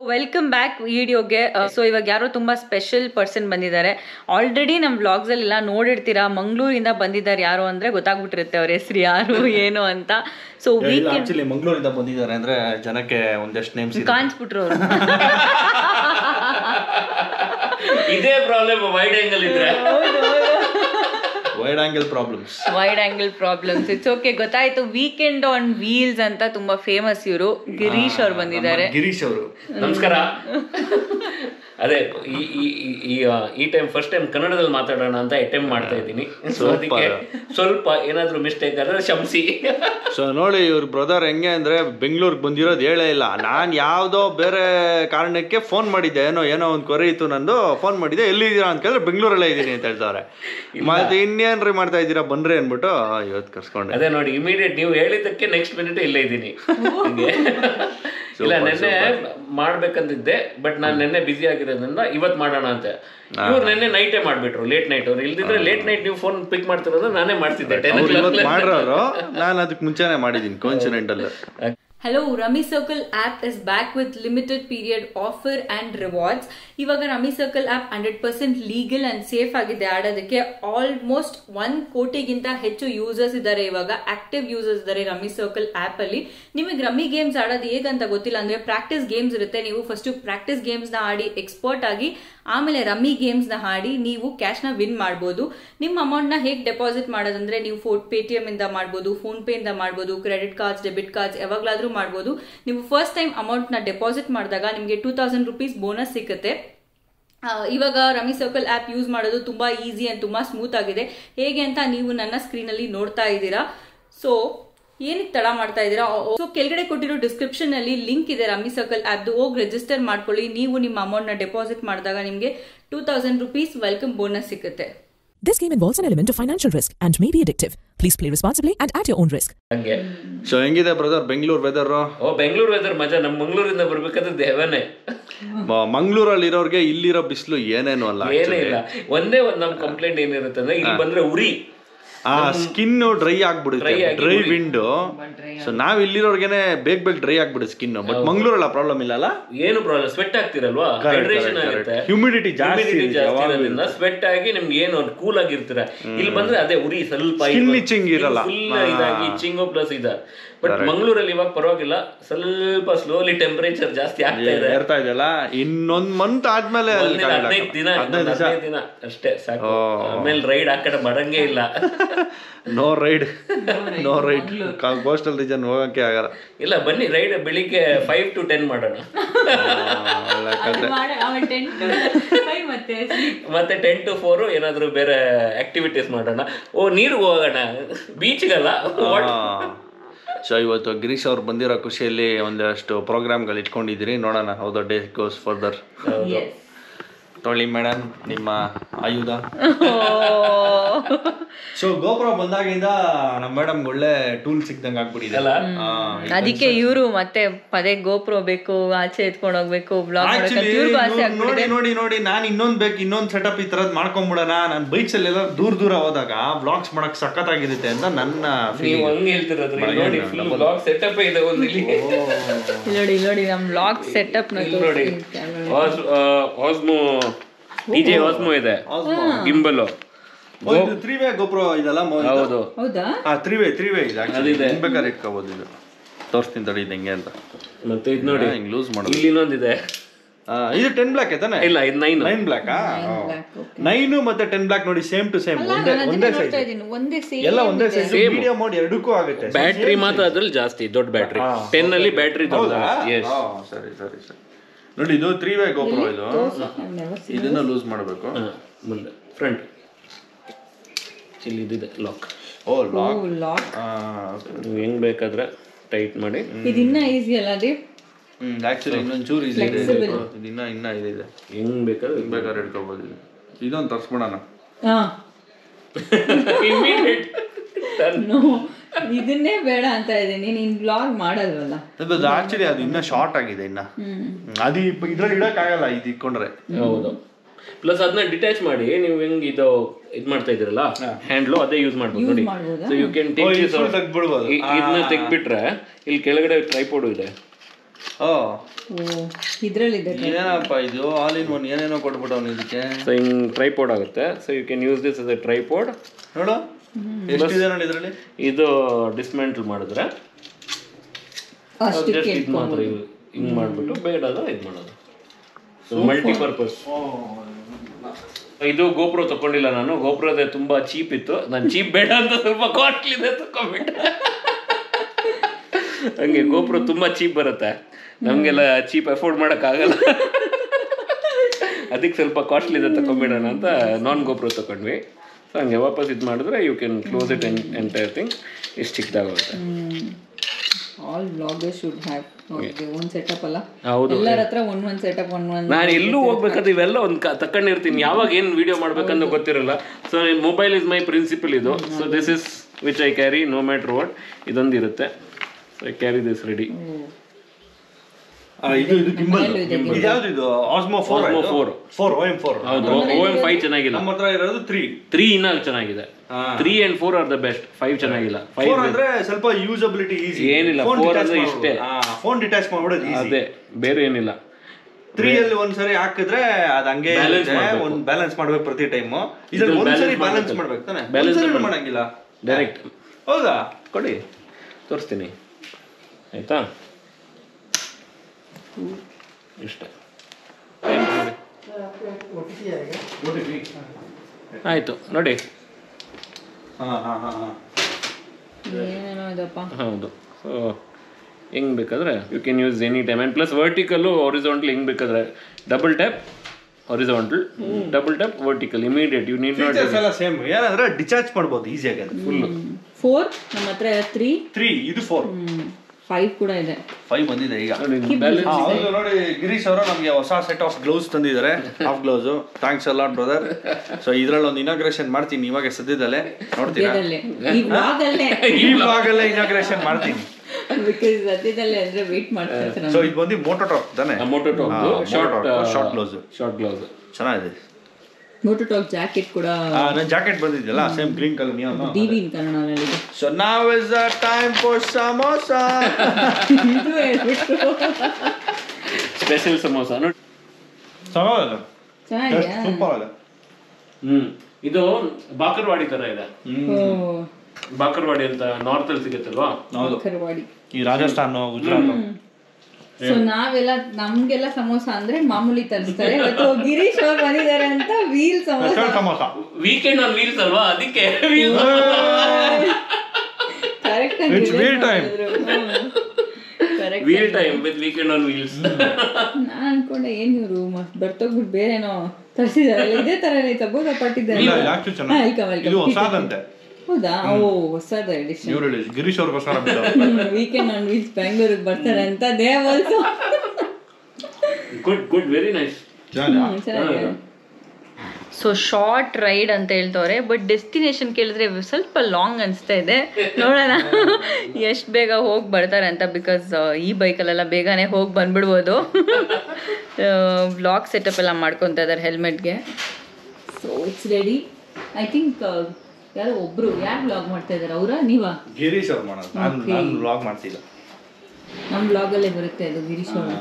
Welcome back ವಿಡಿಯೋಗೆ so ಇವಾಗ ಯಾರೋ ತುಂಬಾ ಸ್ಪೆಷಲ್ ಪರ್ಸನ್ ಬಂದಿದ್ದಾರೆ ಆಲ್ರೆಡಿ ನಮ್ಮ ವ್ಲಾಗ್ಸ್ ಅಲ್ಲೆಲ್ಲ ನೋಡಿರ್ತೀರಾ ಮಂಗಳೂರಿಂದ ಬಂದಿದ್ದಾರೆ ಯಾರು ಅಂದ್ರೆ ಗೊತ್ತಾಗ್ಬಿಟ್ಟಿರುತ್ತೆ ಅವ್ರ ಹೆಸರು ಯಾರು ಏನು ಅಂತ ಸೊ ವೀಕೆಂಡ್ ಆಕ್ಚುಲಿ ಮಂಗಳೂರಿಂದ ಬಂದಿದ್ದಾರೆ ಅಂದ್ರೆ ಜನಕ್ಕೆ ಒಂದಷ್ಟು ನೇಮ್ಸ್ ಕಾಣಿಸ್ಬಿಟ್ರು ಅವರು ಇದೇ ಪ್ರಾಬ್ಲಮ್ ವೈಡ್ ಆಂಗಲ್ ಇದ್ರೆ wide angle problems wide angle problems it's okay ಗೊತ್ತಾಯ್ತು ವೀಕೆಂಡ್ ಆನ್ ವೀಲ್ಸ್ ಅಂತ ತುಂಬಾ ಫೇಮಸ್ ಇವರು ಗಿರೀಶ್ ಅವ್ರು ಬಂದಿದ್ದಾರೆ ಗಿರೀಶ್ ಅವರು ನಮಸ್ಕಾರ ಅದೇ ಈ ಈ ಈ- ಈ ಆ, ಈ ಟೈಮ್ ಫಸ್ಟ್ ಟೈಮ್ ಕನ್ನಡದಲ್ಲಿ ಮಾತಾಡೋಣ ಅಂತ ಅಟೆಂಪ್ಟ್ ಮಾಡ್ತಾ ಇದ್ದೀನಿ ಸೊ ಅದಕ್ಕೆ ಸ್ವಲ್ಪ ಏನಾದ್ರೂ ಮಿಸ್ಟೇಕ್ ಆದ್ರೆ ಕ್ಷಮಿಸಿ ಸೊ ನೋಡಿ ಇವ್ರ ಬ್ರದರ್ ಹೆಂಗೆ ಅಂದ್ರೆ ಬೆಂಗಳೂರಿಗೆ ಬಂದಿರೋದು ಹೇಳೇ ಇಲ್ಲ ನಾನ್ ಯಾವ್ದೋ ಬೇರೆ ಕಾರಣಕ್ಕೆ ಫೋನ್ ಮಾಡಿದ್ದೆ ಏನೋ ಏನೋ ಒಂದು ಕೊರೆ ಇತ್ತು ನಂದು ಫೋನ್ ಮಾಡಿದ್ದೆ ಎಲ್ಲಿದ್ದೀರಾ ಅಂತ ಕೇಳಿದ್ರೆ ಬೆಂಗಳೂರಲ್ಲೇ ಇದ್ದೀನಿ ಅಂತ ಹೇಳ್ತಾರೆ ಮತ್ತೆ ಇನ್ನೇನ್ರಿ ಮಾಡ್ತಾ ಇದ್ದೀರಾ ಬನ್ರಿ ಅನ್ಬಿಟ್ಟು ಇವತ್ತು ಕರ್ಸ್ಕೊಂಡೆ ಅದೇ ನೋಡಿ ಇಮಿಡಿಯೇಟ್ ನೀವು ಹೇಳಿದ್ದಕ್ಕೆ ನೆಕ್ಸ್ಟ್ ಮಿನಿಟ್ ಇಲ್ಲೇ ಇದ್ದೀನಿ ಹಂಗೆ. ಇಲ್ಲ ನೆನ್ನೆ ಮಾಡ್ಬೇಕಂತಿದ್ದೆ ಬಟ್ ನಾನು ನೆನ್ನೆ ಬಿಸಿ ಆಗಿರೋದ್ರಿಂದ ಇವತ್ತು ಮಾಡೋಣ ಅಂತ ಇವ್ರು ನೆನ್ನೆ ನೈಟೇ ಮಾಡ್ಬಿಟ್ರು ಲೇಟ್ ನೈಟ್ ಅವ್ರು ಇಲ್ದಿದ್ರೆ ಲೇಟ್ ನೈಟ್ ನೀವು ಫೋನ್ ಪಿಕ್ ಮಾಡ್ತಿರೋದು ನಾನೇ ಮಾಡ್ತಿದ್ದೆ ಟೆನ್ ಅವ್ರು ಇವತ್ತು ಮಾಡಿರೋರು ನಾನು ಅದಕ್ಕೆ ಮುಂಚೆನೆ ಮಾಡಿದ್ದೀನಿ coincidental hello rummy circle app is back with limited period offer and rewards ಇವಾಗ rummy circle app hundred percent legal and safe ಆಗಿದೆ ಆಡೋದಕ್ಕೆ ಆಲ್ಮೋಸ್ಟ್ ಒನ್ ಕೋಟಿಗಿಂತ ಹೆಚ್ಚು ಯೂಸರ್ಸ್ ಇದ್ದಾರೆ ಇವಾಗ ಆಕ್ಟಿವ್ ಯೂಸರ್ಸ್ ಇದ್ದಾರೆ ರಮಿ ಸರ್ಕಲ್ ಆಪ್ ಅಲ್ಲಿ ನಿಮಗೆ ರಮ್ಮಿ ಗೇಮ್ಸ್ ಆಡೋದು ಹೇಗಂತ ಗೊತ್ತಿಲ್ಲ ಅಂದ್ರೆ ಪ್ರಾಕ್ಟೀಸ್ ಗೇಮ್ಸ್ ಇರುತ್ತೆ ನೀವು ಫಸ್ಟ್ ಪ್ರಾಕ್ಟೀಸ್ ಗೇಮ್ಸ್ ನ ಆಡಿ ಎಕ್ಸ್ಪರ್ಟ್ ಆಗಿ ಆಮೇಲೆ ರಮ್ಮಿ ಗೇಮ್ಸ್ ನ ಆಡಿ ನೀವು ಕ್ಯಾಶ್ ನ ವಿನ್ ಮಾಡಬಹುದು ನಿಮ್ಮ ಅಮೌಂಟ್ ನ ಹೇಗೆ ಡೆಪಾಸಿಟ್ ಮಾಡೋದಂದ್ರೆ ನೀವು ಫೋನ್ ಪೇಟಿಎಂ ಇಂದ ಮಾಡಬಹುದು ಫೋನ್ ಪೇ ಇಂದ ಮಾಡಬಹುದು ಕ್ರೆಡಿಟ್ ಕಾರ್ಡ್ಸ್ ಡೆಬಿಟ್ ಕಾರ್ಡ್ಸ್ ಯಾವಾಗ್ಲಾದ್ರೂ ಮಾಡಬಹುದು ನೀವು ಫಸ್ಟ್ ಟೈಮ್ ಅಮೌಂಟ್ ನ ಡೆಪಾಸಿಟ್ ಮಾಡಿದಾಗ ನಿಮಗೆ ಟೂ ತೌಸಂಡ್ ರುಪೀಸ್ ಬೋನಸ್ ಸಿಗುತ್ತೆ ಆ, ಇವಾಗ ರಮಿ ಸರ್ಕಲ್ ಆಪ್ ಯೂಸ್ ಮಾಡೋದು ತುಂಬಾ ಈಸಿ ಅಂಡ್ ತುಂಬಾ ಸ್ಮೂತ್ ಆಗಿದೆ ಹೇಗೆ ಅಂತ ನೀವು ನನ್ನ ಸ್ಕ್ರೀನ್ ಅಲ್ಲಿ ನೋಡ್ತಾ ಇದ್ದೀರಾ ಸೊ ಏನಕ್ಕೆ ತಡ ಮಾಡ್ತಾ ಇದ್ದೀರಾ ಸೊ ಕೆಳಗಡೆ ಕೊಟ್ಟಿರೋ ಡಿಸ್ಕ್ರಿಪ್ಷನ್ ಅಲ್ಲಿ ಲಿಂಕ್ ಇದೆ ರಮಿ ಸರ್ಕಲ್ ಆಪ್ ಹೋಗಿ ರಿಜಿಸ್ಟರ್ ಮಾಡ್ಕೊಳ್ಳಿ ನೀವು ನಿಮ್ಮ ಅಮೌಂಟ್ ನ ಡೆಪಾಸಿಟ್ ಮಾಡಿದಾಗ ನಿಮಗೆ two thousand rupees welcome bonus ಸಿಗುತ್ತೆ This game involves an element of financial risk and may be addictive. Please play responsibly and at your own risk. ಹಂಗೆ so ಹೆಂಗಿದೆ brother Bengaluru weather oh Bengaluru weather ಮಜಾ ನಮ್ಮ ಮಂಗಳೂರಿಂದ ಬರ್ಬೇಕಾದ್ರೆ ದೇವನೇ ಮಂಗಳೂರಲ್ಲಿ ಇರೋರ್ಗೆ ಇಲ್ಲಿರೋ ಬಿಸಿಲು ಏನೇನು ಅಲ್ಲ ಏನೇ ಇಲ್ಲ ಒಂದೇ ಒಂದ್ ನಮ್ ಕಂಪ್ಲೇಂಟ್ ಏನಿರುತ್ತೆ ಅಂದ್ರೆ ಇಲ್ಲಿ ಬಂದ್ರೆ ಉರಿ ಆ ಸ್ಕಿನ್ ಡ್ರೈ ಆಗ್ಬಿಡುತ್ತೆ Dry ಆಗಿ ಡ್ರೈ ಉರಿ. ವಿಂಡ್ ಸೊ ನಾವ್ ಇಲ್ಲಿರೋರ್ಗೆನೆ ಬೇಗ ಬೇಗ ಡ್ರೈ ಆಗ್ಬಿಡುತ್ತೆ ಸ್ಕಿನ್ ಬಟ್ ಮಂಗಳೂರಲ್ಲ ಪ್ರಾಬ್ಲಮ್ ಇಲ್ಲ ಅಲ್ಲ ಏನು ಪ್ರಾಬ್ಲಮ್ ಸ್ವೆಟ್ ಆಗ್ತಿರಲ್ವಾ ಹೈಡ್ರೇಷನ್ ಆಗುತ್ತೆ ಹ್ಯುಮಿಡಿಟಿ ಜಾಸ್ತಿ Humidity ಇದೆ, ಜಾಸ್ತಿ ಯಾವಾಗ್ಲೂ ಇರೋದ್ರಿಂದ ಸ್ವೆಟ್ ಆಗಿ ನಿಮ್ಗೆ ಏನು ಕೂಲ್ ಆಗಿರ್ತೀರ ಇಲ್ಲಿ ಬಂದ್ರೆ ಅದೇ ಉರಿ ಸ್ವಲ್ಪ Skin itching ಇರಲ್ಲ. ಫುಲ್ ಇದಾಗಿ ಚಿಂಗೋ ಪ್ಲಸ್ ಇದೆ ಬಟ್ ಮಂಗಳೂರಲ್ಲಿ ಇವಾಗ ಪರವಾಗಿಲ್ಲ ಸ್ವಲ್ಪ ಸ್ಲೋಲಿ ಟೆಂಪರೇಚರ್ ಜಾಸ್ತಿ ಆಗ್ತಾ ಇದೆ ಏರ್ತಾ ಇದೆಯಲ್ಲ ಇನ್ನೊಂದ್ ಮಂತ್ ಆದ್ಮೇಲೆ ಅಲ್ಲಿ ಒಂದಿನ ಕಾಯಿಲೆ ಹದಿನೈದು ದಿನ ಆಗ್ತದೆ. ಹದಿನೈದು ಇನ್ನೊಂದು ದಿವಸ ಹದಿನೈದು ದಿನ ಅಷ್ಟೇ ಸಾಕು ಆಮೇಲೆ ರೈಡ್ ಆ ಕಡೆ ಮಾಡಂಗೇ ಇಲ್ಲ no ride no ride coastal region ಹೋಗಕ್ಕೆ ಆಗಲ್ಲ ಇಲ್ಲ ಬನ್ನಿ ರೈಡ್ ಬೆಳಿಗ್ಗೆ ಫೈವ್ ಟು ಟೆನ್ ಮಾಡೋಣ ಒಳ್ಳೆ ಕಥೆ. ಮತ್ತೆ ಟೆನ್ ಟು ಫೋರ್ ಏನಾದ್ರು ಬೇರೆ ಆಕ್ಟಿವಿಟೀಸ್ ಮಾಡೋಣ ಓ ನೀರು ಹೋಗೋಣ ಬೀಚ್ಗಲ್ಲ ಸೊ ಇವತ್ತು ಗಿರೀಶ್ ಅವ್ರು ಬಂದಿರೋ ಖುಷಿಯಲ್ಲಿ ಒಂದಷ್ಟು ಪ್ರೋಗ್ರಾಮ್ಗಳು ಇಟ್ಕೊಂಡಿದ್ದೀರಿ ನೋಡೋಣ how the day goes further ತೊಳಿ ಮೇಡಮ್ ನಿಮ್ಮ ಆಯುಧ ಸೊ ಗೋಪುರ ಬಂದಾಗಿಂದ ನಮ್ಮ ಮೇಡಮ್ ಒಳ್ಳೆ ಟೂಲ್ ಸಿಕ್ದಂಗೆ ಆಗ್ಬಿಟ್ಟಿದೆ ಅಲ್ಲ? ಆ, ಅದಕ್ಕೆ ಇವರು ಮತ್ತೆ ಪದೇ ಗೋಪ್ರೋ ಬೇಕು ಆಚೆ ಎತ್ಕೊಂಡು ಹೋಗ್ಬೇಕು ಬ್ಲಾಗ್ Actually, ಇವ್ರಿಗೂ ಆಸೆ ನೋಡಿ ಆಗ್ಬಿಟ್ಟಿದೆ ನೋಡಿ ನೋಡಿ ನಾನು ಇನ್ನೊಂದ್ ಬೇಕು ಇನ್ನೊಂದ್ ಸೆಟಪ್ ಈ ತರದ್ ಮಾಡ್ಕೊಂಡ್ಬಿಡೋಣ ನಾನು ಬೈಕ್ಸ್ ಅಲ್ಲೆಲ್ಲ ದೂರ ದೂರ ಹೋದಾಗ ಬ್ಲಾಗ್ಸ್ ಮಾಡಕ್ ಸಖತ್ತಾಗಿರುತ್ತೆ ಅಂತ ನನ್ನ ನೀವು ಫೀಲಿಂಗ್ ಹಂಗೆ ಹೇಳ್ತಿರೋದ್ರಿ ಇಲ್ಲಿ ನೋಡಿ ಫುಲ್ ಬ್ಲಾಗ್ ಸೆಟಪ್ ಇದೆ ಒಂದು ಇಲ್ಲಿ ಇಲ್ಲಿ ನೋಡಿ ಇಲ್ಲಿ ನೋಡಿ ನಮ್ ಬ್ಲಾಗ್ ಸೆಟಪ್ ನ ಇಲ್ಲಿ ನೋಡಿ ಆಸ್ಮೋ ಡಿಜೆ ಆಸ್ಮೋ ಇದೆ ಗಿಂಬಲ್ ತ್ರೀ ವೇ ಗೋಪುರ ಇದೆಲ್ಲ ಹೌದು ಹೌದಾ ಹಾ ತ್ರೀ ವೇ ತ್ರೀ ವೇ ಇದೆ actually. ಅದಿದೆ. ಹೆಂಗ್ ಬೇಕಾದ್ರೆ ಇಟ್ಕೋಬಹುದು ಇದು ತೋರಿಸ್ತೀನಿ ತಡಿ ಇದು ಹೆಂಗೆ ಅಂತ ಮತ್ತೆ ಇದು ನೋಡಿ ಹಿಂಗ್ ಲೂಸ್ ಮಾಡೋದು ಇಲ್ಲಿ ಇನ್ನೊಂದಿದೆ ಆ, ಇದು ಟೆನ್ ಬ್ಲಾಕ್ ತಾನೆ ಇಲ್ಲ ಇದು ನೈನ್ ನೈನ್ ಬ್ಲಾಕ್ ನೈನು ಮತ್ತೆ ಟೆನ್ ಬ್ಲಾಕ್ ನೋಡಿ ಸೇಮ್ ಟು ಸೇಮ್ ಒಂದೇ ಒಂದೇ ನೋಡ್ತಾ ಸೈಜ್ ಇದೀನಿ ಒಂದೇ ಸೇಮ್ ಎಲ್ಲ ಒಂದೇ ಸೈಜ್ ಮೀಡಿಯಂ ಮೋಡ್ ಎರಡಕ್ಕೂ ಆಗುತ್ತೆ ಬ್ಯಾಟ್ರಿ ಮಾತ್ರ ಅದ್ರಲ್ಲಿ ಜಾಸ್ತಿ ದೊಡ್ಡ ಬ್ಯಾಟ್ರಿ ಟೆನ್ ಅಲ್ಲಿ ಬ್ಯಾಟ್ರಿ ದೊಡ್ಡ ಎಸ್ ಹಾ, ಸರಿ ಸರಿ ಸರಿ ನೋಡಿ ಇದು ತ್ರೀ ವೇ ಗೋಪುರ ಇದು ಇದನ್ನ ಲೂಸ್ ಮಾಡಬೇಕು ಮುಂದೆ ಫ್ರಂಟ್ ಇಲ್ಲಿ ಇದಿದೆ ಲಾಕ್ ಓ ಲಾಕ್ ಲಾಕ್ ನೀವು ಹೆಂಗ್ ಬೇಕಾದ್ರೆ ಟೈಟ್ ಮಾಡಿ ಇದು ಇನ್ನ ಈಸಿ ಅಲ್ಲ ಅದೇ ಹ್ಮ್ ಆಕ್ಚುಲಿ ಇನ್ನೊಂದ್ ಚೂರು ಇದೆ ಇದು ಇನ್ನ ಇನ್ನ ಇದೆ ಇದೆ ಹೆಂಗ್ ಬೇಕಾದ್ರೆ ಬೇಕಾದ್ರೆ ಇಟ್ಕೋಬಹುದು ಇದು ಇದೊಂದು ತರ್ಸ್ಬಿಡೋಣ ಹಾ ಇಮಿಡಿಯೇಟ್ ನೋ ಇದನ್ನೇ ಬೇಡ ಅಂತ ಇದೀನಿ ನೀನ್ ಬ್ಲಾಗ್ ಮಾಡಲ್ವಲ್ಲ ಅದು ಆಕ್ಚುಲಿ ಅದು ಇನ್ನ ಶಾರ್ಟ್ ಆಗಿದೆ ಇನ್ನ ಹ್ಮ್. ಅದು ಇಪ್- ಇದ್ರಲ್ಲಿ ಇಡಕ್ ಆಗಲ್ಲ ಇದು ಇಟ್ಕೊಂಡ್ರೆ ಹೌದು ಪ್ಲಸ್ ಅದನ್ನ ಡಿಟ್ಯಾಚ್ ಮಾಡಿ ನೀವು ಹೆಂಗ್ ಇದು ಇದ್ ಮಾಡ್ತಾ ಇದೀರಲ್ಲ ಹ್ಯಾಂಡ್ಲು ಅದೇ ಯೂಸ್ ಮಾಡ್ಬೋದು ನೋಡಿ so you can oh, take ಇದು full ತೆಗ್ದ್ಬಿಡ್ಬೋದು. ಇದನ್ನ ತೆಗ್ಬಿಟ್ರೆ ಇಲ್ಲಿ ಕೆಳಗಡೆ ಟ್ರೈಪೋಡ್ ಇದೆ ಓ ಓ ಇದ್ರಲ್ಲಿದೆ ಏನಪ್ಪ ಇದು ಆಲ್ ಇನ್ ಒನ್ ಏನೇನೋ ಕೊಟ್ಬಿಟ್ಟವನು ಇದಕ್ಕೆ ಸೊ ಹಿಂಗ್ ಟ್ರೈಪೋಡ್ ಆಗುತ್ತೆ so you can use this as a tripod ನೋಡು ಎಷ್ಟಿದೆ ನೋಡಿ ಇದರಲ್ಲಿ ಇದು ಡಿಸ್ಮೆಂಟಲ್ ಮಾಡಿದ್ರೆ ಅಷ್ಟಕ್ಕೆ ಜಸ್ಟ್ ಇದು ಮಾತ್ರ ಇವು ಹಿಂಗ್ ಮಾಡ್ಬಿಟ್ಟು ಬೇಡದ ಇದು ಮಾಡೋದು ಮಲ್ಟಿಪರ್ಪಸ್ ಇದು ಗೋಪ್ರೋ ತಗೊಂಡಿಲ್ಲ ನಾನು ಗೋಪ್ರದ ತುಂಬಾ ಚೀಪ್ ಇತ್ತು ನಾನು ಚೀಪ್ ಬೇಡ ಅಂತ ಸ್ವಲ್ಪ ಕಾಸ್ಟ್ಲಿ ಇದೆ ತಗೊಂಡ್ಬಿಟ್ಟೆ ಹಂಗೆ ಗೋಪ್ರೋ ತುಂಬಾ ಚೀಪ್ ಬರುತ್ತೆ ನಮಗೆಲ್ಲ ಚೀಪ್ ಅಫೋರ್ಡ್ ಆಗಲ್ಲ ಅದಕ್ಕೆ ಸ್ವಲ್ಪ ಕಾಸ್ಟ್ಲಿ ಇದೆ ತಗೊಂಡ್ಬಿಡೋಣ ಅಂತ ನಾನ್ ಗೋಪ್ರೋ ತಗೊಂಡ್ವಿ ಸೊ ಹಂಗೆ ವಾಪಸ್ ಇದು ಮಾಡಿದ್ರೆ you can close it entire thing ಇಷ್ಟು ಚಿಕ್ಕದಾಗುತ್ತೆ ಆಲ್ ಬ್ಲಾಗರ್ಸ್ ಶುಡ್ ಹ್ಯಾವ್ ಒಂದ್ ಸೆಟಪ್ ಅಲ್ಲ ಹೌದು ಎಲ್ಲರ ಹತ್ರ ಒಂದ್ ಒಂದ್ ಸೆಟಪ್ ಒಂದ್ ಒಂದ್ ನಾನು ಎಲ್ಲೂ ಹೋಗ್ಬೇಕಾದ್ರೆ ಇವೆಲ್ಲ ಒಂದು ತಕೊಂಡಿರ್ತೀನಿ ಯಾವಾಗ ಏನು ವಿಡಿಯೋ ಮಾಡ್ಬೇಕಂತ ಗೊತ್ತಿರಲ್ಲ so mobile is my principal ಇದು so this is which I carry no matter what ಇದೊಂದು ಇರುತ್ತೆ so I carry this ready ಇದು ಇದು ಗಿಂಬಲ್ ಇದು ಯಾವ್ದು ಇದು Osmo four Osmo four. Four O M four ಹೌದು ಓ ಎಮ್ ಫೈವ್ ಚೆನ್ನಾಗಿಲ್ಲ ನಮ್ಮ ಹತ್ರ ಇರೋದು ತ್ರೀ ತ್ರೀ ಇನ್ನ ಚೆನ್ನಾಗಿದೆ three and four are the best five ಚೆನ್ನಾಗಿಲ್ಲ ಫೈವ್ ಫೋರ್ ಅಂದ್ರೆ ಸ್ವಲ್ಪ ಯೂಸಬಿಲಿಟಿ ಈಸಿ ಏನಿಲ್ಲ, four ಅಂದ್ರೆ ಇಷ್ಟೇ. ಫೋನ್ ಡಿಟ್ಯಾಚ್ ಮಾಡ್ಬಿಡೋದು ಈಸಿ ಅದೇ ಬೇರೆ ಏನಿಲ್ಲ ತ್ರೀ ಅಲ್ಲಿ ಒಂದ್ಸರಿ ಹಾಕಿದ್ರೆ ಅದ್ ಹಂಗೆ Balance ಇರುತ್ತೆ. ಮಾಡ್ಬೇಕು. ಒಂದ್ ಬ್ಯಾಲೆನ್ಸ್ ಮಾಡ್ಬೇಕು ಪ್ರತಿ ಟೈಮ್ ಇದ್ರಲ್ಲಿ ಇದ್ರಲ್ಲಿ ಒಂದ್ಸರಿ balance ಬ್ಯಾಲೆನ್ಸ್ ಮಾಡ್ಬೇಕು. ಮಾಡ್ಬೇಕು ತಾನೆ Balance ಒಂದ್ಸರಿ ಮಾಡ್ಬೇಕು. ಮಾಡಂಗಿಲ್ಲ ಡೈರೆಕ್ಟ್ ಹೌದಾ ಕೊಡಿ ತೋರಿಸ್ತೀನಿ ಆಯ್ತಾ ಇಷ್ಟೇ ಆಯ್ತು ನೋಡಿ ಹಾ ಹಾ ಹಾ ಹಾ ಏನೇನೋ ಇದಪ್ಪ ಹೌದು ಸೊ ಹೆಂಗ್ ಬೇಕಾದ್ರೆ you can use any time and plus vertical horizontal ಹೆಂಗ್ ಬೇಕಾದ್ರೆ double tap horizontal double tap vertical immediate you need not features ಎಲ್ಲ ಸೇಮ್ ಏನಂದ್ರೆ ಡಿಚಾರ್ಜ್ ಮಾಡ್ಬೋದು ಈಸಿಯಾಗಿ ಅದು ಫುಲ್ ಫೋರ್ ನಮ್ಮ ಹತ್ರ ತ್ರೀ ತ್ರೀ ಇದು ಫೋರ್ ಫೈವ್ ಕೂಡ ಇದೆ ಫೈವ್ ಬಂದಿದೆ ಈಗ ಬ್ಯಾಲೆನ್ಸ್ ಹಾ, ಹೌದು ನೋಡಿ ಗಿರೀಶ್ ಅವರು ನಮಗೆ ಹೊಸ ಸೆಟ್ ಆಫ್ ಗ್ಲೌಸ್ ತಂದಿದ್ದಾರೆ ಹಾಫ್ ಗ್ಲೌಸ್ ಥ್ಯಾಂಕ್ಸ್ ಅಲ್ಲ ಬ್ರದರ್ ಸೊ ಇದ್ರಲ್ಲಿ ಒಂದು ಇನಾಗ್ರೇಷನ್ ಮಾಡ್ತೀನಿ ಇವಾಗ ಸದ್ಯದಲ್ಲೇ ನೋಡ್ತೀರಾ ಸದ್ಯದಲ್ಲೇ ಈ ಬ್ಲಾಗಲ್ಲೇ ಈ ಬ್ಲಾಗ್ ಅಲ್ಲೇ ಇನಾಗ್ರೇಷನ್ ಮಾಡ್ತೀನಿ ಬಿಕಾಸ್ ಸದ್ಯದಲ್ಲೇ ಅಂದ್ರೆ ವೇಟ್ ಮಾಡ್ತಾ ಇರ್ತಾರೆ ಸೊ ಇದು ಬಂದು ಮೋಟೋ ಟಾಪ್ ತಾನೆ ಮೋಟೋ ಟಾಪ್ ಹಾ, short motor top, short gloves. Short gloves ಚೆನ್ನಾಗಿದೆ ಮೋಟೋ ಟಾಕ್ ಜಾಕೆಟ್ ಕೂಡ ನನ್ನ ಜಾಕೆಟ್ ಬಂದಿದೆಯಲ್ಲ ಸೇಮ್ ಗ್ರೀನ್ ಕಲರ್ ನೀವು ಡಿವಿ ಇನ್ ಕನ್ನಡದಲ್ಲಿ ಸೊ ನಾವ್ is the time for samosa ಇದು ಹೇಳ್ಬಿಟ್ಟು ಸ್ಪೆಷಲ್ ಸಮೋಸ ನೋಡಿ ಚೆನ್ನಾಗಿದೆ ಚೆನ್ನಾಗಿದ್ಯಾ ಸೂಪರ್ ಇದೆ ಹ್ಮ್ ಇದು ಬಾಕರ್ವಾಡಿ ತರ ಇದೆ ಓ ಬಾಕರ್ವಾಡಿ ಅಂತ ನಾರ್ತ್ ಅಲ್ಲಿ ಸಿಗುತ್ತಲ್ವಾ ಹೌದು ಕರ್ವಾಡಿ ಈ ರಾಜಸ್ಥಾನ ಗುಜರಾತ್ ಸೊ ನಾವೆಲ್ಲ ನಮ್ಗೆಲ್ಲ ಸಮೋಸ ಅಂದ್ರೆ ಮಾಮೂಲಿ ತರಿಸ್ತಾರೆ ಇವತ್ತು ಗಿರೀಶ್ ಅವ್ರು ಬಂದಿದ್ದಾರೆ ಅಂತ wheel samosa samosa weekend on wheels ಅಲ್ವಾ ಅದಕ್ಕೆ correct It's wheel time. Correct wheel time with weekend on wheels ನಾನ್ ಅನ್ಕೊಂಡೆ ಏನ್ ಇವ್ರು ಮತ್ ಬರ್ತೋಗ್ಬಿಟ್ಟು ಬೇರೆನೋ ತರಿಸಿದಾರೆ ಇದೇ ತರ ಸಮೋಸ ಪಟ್ಟಿದ್ದಾರೆ ಇಲ್ಲ ಯಾಕೆ ಹಾ, ಚೆನ್ನಾಗಿ welcome, welcome. ಇದು ಹೊಸದಂತೆ ಹೌದಾ ಓ ಹೊಸದ ಎಡಿಷನ್ ಇವ್ರು ಹೇಳಿ ಗಿರೀಶ್ ಅವ್ರಿಗೋಸ್ಕರ ವೀಕೆಂಡ್ ಆನ್ ವೀಲ್ಸ್ ಬೆಂಗಳೂರಿಗೆ ಬರ್ತಾರೆ ಅಂತ they also good good very nice ಚೆನ್ನಾಗಿದೆ ಸೊ ಶಾರ್ಟ್ ರೈಡ್ ಅಂತ ಹೇಳ್ತವ್ರೆ ಬಟ್ ಡೆಸ್ಟಿನೇಷನ್ ಕೇಳಿದ್ರೆ ಸ್ವಲ್ಪ ಲಾಂಗ್ ಅನಿಸ್ತಾ ಇದೆ ನೋಡೋಣ ಎಷ್ಟು ಬೇಗ ಹೋಗಿ ಬರ್ತಾರೆ ಅಂತ ಬಿಕಾಸ್ ಈ ಬೈಕಲ್ಲೆಲ್ಲ ಬೇಗನೆ ಹೋಗಿ ಬಂದ್ಬಿಡ್ಬೋದು ವ್ಲಾಗ್ ಸೆಟಪ್ ಎಲ್ಲ ಮಾಡ್ಕೊತಾ ಇದ್ದಾರೆ ಹೆಲ್ಮೆಟ್ಗೆ so it's ready I think ಯಾರೋ ಒಬ್ರು ಯಾರು ವ್ಲಾಗ್ ಮಾಡ್ತಾ ಇದ್ದಾರೆ ಅವರಾ ನೀವಾ ಗಿರೀಶ್ ಅವ್ರು ಮಾಡೋದು ನಾನು ನಾನು ವ್ಲಾಗ್ ಮಾಡ್ತಿಲ್ಲ ನಮ್ಮ ವ್ಲಾಗಲ್ಲೇ ಬರುತ್ತೆ ಅದು ಗಿರೀಶ್ ಅವರು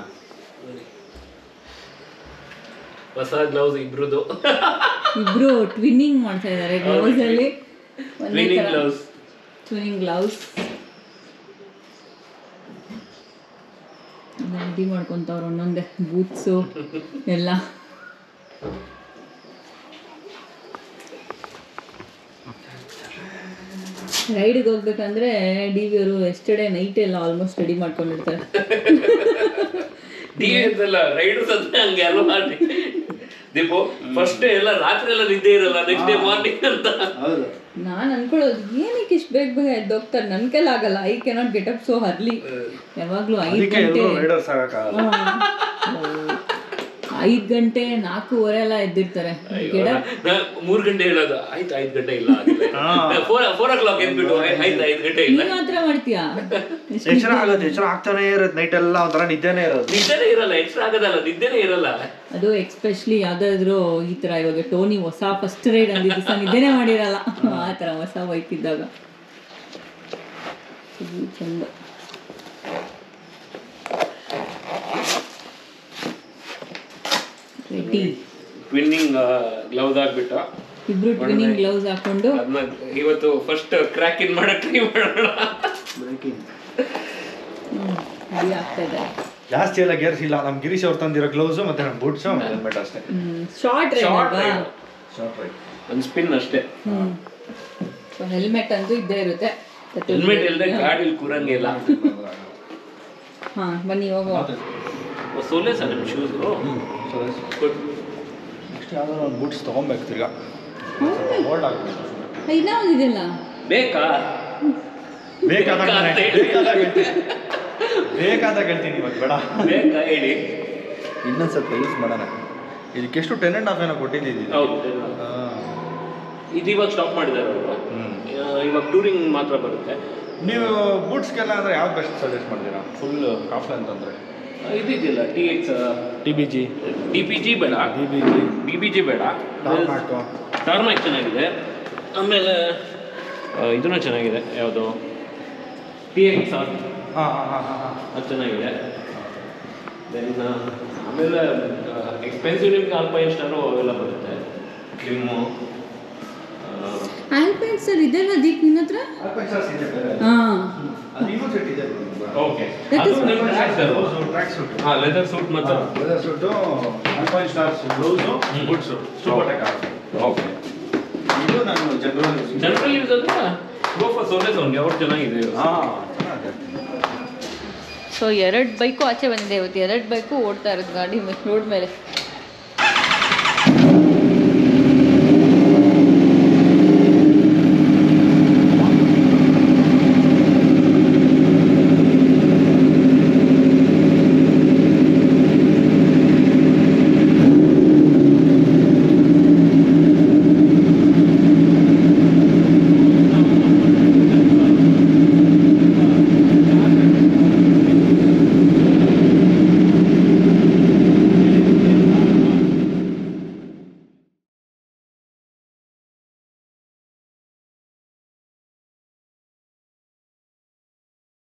ಹೊಸ ಗ್ಲೌಸ್ ಇಬ್ರುದು ಇಬ್ರು ಟ್ವಿನ್ನಿಂಗ್ ಮಾಡ್ತಾ ಇದ್ದಾರೆ ಗ್ಲೌಸ್ ಅಲ್ಲಿ ಒಂದೇ ಟ್ವಿನಿಂಗ್ ತರ ಗ್ಲೌಸ್ ಟ್ವಿನಿಂಗ್ ಗ್ಲೌಸ್ ರೆಡಿ ಮಾಡ್ಕೊಂತವ್ರು ಒಂದೊಂದೇ ಬೂಟ್ಸು ಎಲ್ಲ ರೈಡ್ಗೆ ಹೋಗ್ಬೇಕಂದ್ರೆ ಡಿ ವಿ ಅವರು ಎಸ್ಟರ್ಡೇ ನೈಟ್ ಎಲ್ಲ ಆಲ್ಮೋಸ್ಟ್ ರೆಡಿ ಮಾಡ್ಕೊಂಡಿರ್ತಾರೆ ಡಿ ಎಲ್ಲ ರೈಡರ್ಸ್ ಅಂದ್ರೆ ಹಂಗೆ ಅಲ್ವಾ ಮಾಡಿ ದೀಪು ಫಸ್ಟ್ ಎಲ್ಲ ರಾತ್ರಿ ಎಲ್ಲ ನಿದ್ದೆ ಇರಲ್ಲ ನೆಕ್ಸ್ಟ್ ಡೇ ಮಾರ್ನಿಂಗ್ ಅಂತ ಹೌದು ನಾನು ಅನ್ಕೊಳ್ಳೋದು ಏನಕ್ಕೆ ಇಷ್ಟು ಬೇಗ ಬೇಗ ಎದ್ದೋಗ್ತಾರೆ ನನ್ನ ಕೈಲಿ ಆಗಲ್ಲ I cannot get up so early ಯಾವಾಗಲೂ ಐದು ಅದಕ್ಕೆ ಗಂಟೆ ಎಲ್ಲರೂ ರೈಡರ್ಸ್ ಆಗಕ್ಕಾಗಲ್ಲ ಐದು ಗಂಟೆ ನಾಲ್ಕೂವರೆ ಎಲ್ಲ ಎದ್ದಿರ್ತಾರೆ ಗೆಡ ನಾ ಮೂರ್ ಗಂಟೆ ಹೇಳೋದು ಆಯ್ತು ಐದು ಗಂಟೆ ಇಲ್ಲ ಫೋರ್ ಫೋರ್ ಓ ಕ್ಲಾಕ್ ಎದ್ಬಿಟ್ಟು ಆಯ್ತು ಐದು ಗಂಟೆ ಇಲ್ಲ ನೀನು ಮಾತ್ರ ಮಾಡ್ತೀಯಾ ಎಚ್ಚರ ಆಗುತ್ತೆ ಎಚ್ಚರ ಆಗ್ತಾನೆ ಇರುತ್ತೆ ನೈಟ್ ಎಲ್ಲ ಒಂಥರ ನಿದ್ದೆನೇ ಇರೋದು ನಿದ್ದೆನೇ ಇರಲ್ಲ ಎಕ್ಸ್ಟ್ರಾ ಆಗೋದಲ್ಲ ನಿದ್ದೆನೇ ಇರಲ್ಲ ಅದು ಎಕ್ಸ್ಪೆಷಲಿ ಯಾವ್ದಾದ್ರು ಈ ತರ ಇವಾಗ ಟೋನಿ ಹೊಸ ಫಸ್ಟ್ ರೈಡ್ ಅಂದಿದ್ದ ದಿವಸ ನಿದ್ದೆನೆ ಮಾಡಿರಲ್ಲ ಆ ತರ ಹೊಸ ಬೈಕ್ ಇದ್ದಾಗ ಇದು ಚಂದ ರೆಡಿ ಟ್ವಿನ್ನಿಂಗ್ ಗ್ಲೌಸ್ ಹಾಕ್ಬಿಟ್ಟು ಇಬ್ರು ಟ್ವಿನಿಂಗ್ ಗ್ಲೌಸ್ ಹಾಕೊಂಡು ಅದನ್ನ ಇವತ್ತು ಫಸ್ಟ್ ಕ್ರ್ಯಾಕ್ ಇನ್ ಮಾಡಕ್ ಟ್ರೈ ಮಾಡೋಣ ರೆಡಿ ಆಗ್ತಾ ಇದ್ದಾರೆ ಜಾಸ್ತಿ ಎಲ್ಲ ಗೇರ್ಸ್ ಇಲ್ಲ ನಮ್ ಗಿರೀಶ್ ಅವ್ರು ತಂದಿರೋ ಗ್ಲೌಸ್ ಮತ್ತೆ ನಮ್ಮ ಬೂಟ್ಸ್ ಹೆಲ್ಮೆಟ್ ಅಷ್ಟೇ short short ride short right ಒಂದು ಸ್ಪಿನ್ ಅಷ್ಟೇ ಹ್ಮ್ ಸೊ ಹೆಲ್ಮೆಟ್ ಅಂತೂ ಇದ್ದೇ ಇರುತ್ತೆ ಹೆಲ್ಮೆಟ್ ಇಲ್ಲದೆ ಗಾಡಿಲಿ ಕೂರಂಗಿಲ್ಲ ಹಾ ಬನ್ನಿ ಹೋಗುವ ಸೋಲೆ ಸರ್ ನಿಮ್ಮ ಶೂಸ್ ನೆಕ್ಸ್ಟ್ ಯಾವ್ದಾದ್ರು ಒಂದು ಬೂಟ್ಸ್ ತೊಗೊಬೇಕು ತಿರ್ಗಾ ಓಲ್ಡ್ ಆಗ್ಬಿಟ್ಟು ಇನ್ನೊಂದು ಇದೆಯಲ್ಲ ಬೇಕಾ ಬೇಕಾದಾಗ ಬೇಕಾ ಅಂತ ಹೇಳಿ. ಬೇಕಾದಾಗ ಹೇಳ್ತೀನಿ ಬೇಕಾದಾಗ ಹೇಳ್ತೀನಿ ಇವತ್ತು ಬೇಡ ಬೇಕಾ ಹೇಳಿ ಇನ್ನೊಂದು ಸ್ವಲ್ಪ ಯೂಸ್ ಮಾಡೋಣ ಇದಕ್ಕೆ ಎಷ್ಟು ಟೆನ್ ಆ್ಯಂಡ್ ಹಾಫ್ ಏನೋ ಕೊಟ್ಟಿದ್ದೀವಿ ಹೌದು ಇದು ಇವಾಗ ಸ್ಟಾಪ್ ಮಾಡಿದ್ದಾರೆ ಅವರು ಹ್ಮ್. ಇವಾಗ ಟೂರಿಂಗ್ ಮಾತ್ರ ಬರುತ್ತೆ ನೀವು ಬೂಟ್ಸ್ಗೆಲ್ಲ ಅಂದರೆ ಯಾವ್ದು ಬೆಸ್ಟ್ ಸಜೆಸ್ಟ್ ಮಾಡ್ತೀರಾ ಫುಲ್ ಕಾಫ್ಲೆ ಅಂತಂದರೆ ಇದಿದೆಯಲ್ಲ T X T B G D P G ಬೇಡ D B G D B G ಬೇಡ ಟಾರ್ಮಾಟು ಟಾರ್ಮ್ಯಾಕ್ ಚೆನ್ನಾಗಿದೆ ಆಮೇಲೆ ಆ, ಇದೂ ಚೆನ್ನಾಗಿದೆ ಯಾವುದು ಟಿ ಎಕ್ಸ್ ಆರ್ ಹಾಂ ಹಾಂ ಹಾಂ ಹಾಂ ಹಾಂ ಅದು ಚೆನ್ನಾಗಿದೆ ದೆನ್ ಆಮೇಲೆ ಎಕ್ಸ್ಪೆನ್ಸಿವ್ ನಿಮ್ಗೆ ಆಲ್ಪೈನ್ ಸ್ಟಾರು ಅವೆಲ್ಲ ಬರುತ್ತೆ ಕ್ಲಿಮ್ಮು ಆಲ್ಪೈನ್ ಸರ್ ಇದೆಲ್ಲ ದೀಪ್ ನಿನ್ನ ಹತ್ರ ಅಲ್ಪೆನ್ಸಾಸ್ ಇದೆ ಬೇರೆ ಹಾ ಅದು ಇನ್ನೂ ಸೆಟ್ ಇದೆ okay That is- track suit ಹಾಂ ಲೆದರ್ ಸೂಟ್ ಮತ್ತು leather suit Alpinestars gloves boots super tech okay ಇದು ನಾನು ಜನರಲ್ ಜನರಲ್ ಯೂಸ್ ಅಂದ್ರೆ ಗೋ ಫಾರ್ ಸೋಲೆಸ್ ಅವ್ನಿಗೆ ಅವ್ರು ಚೆನ್ನಾಗಿದೆ ಹಾಂ ಸೊ ಎರಡು ಬೈಕು ಆಚೆ ಬಂದಿದೆ ಇವತ್ತು ಎರಡು ಬೈಕು ಓಡ್ತಾ ಇರೋದು ಗಾಡಿ ರೋಡ್ ಮೇಲೆ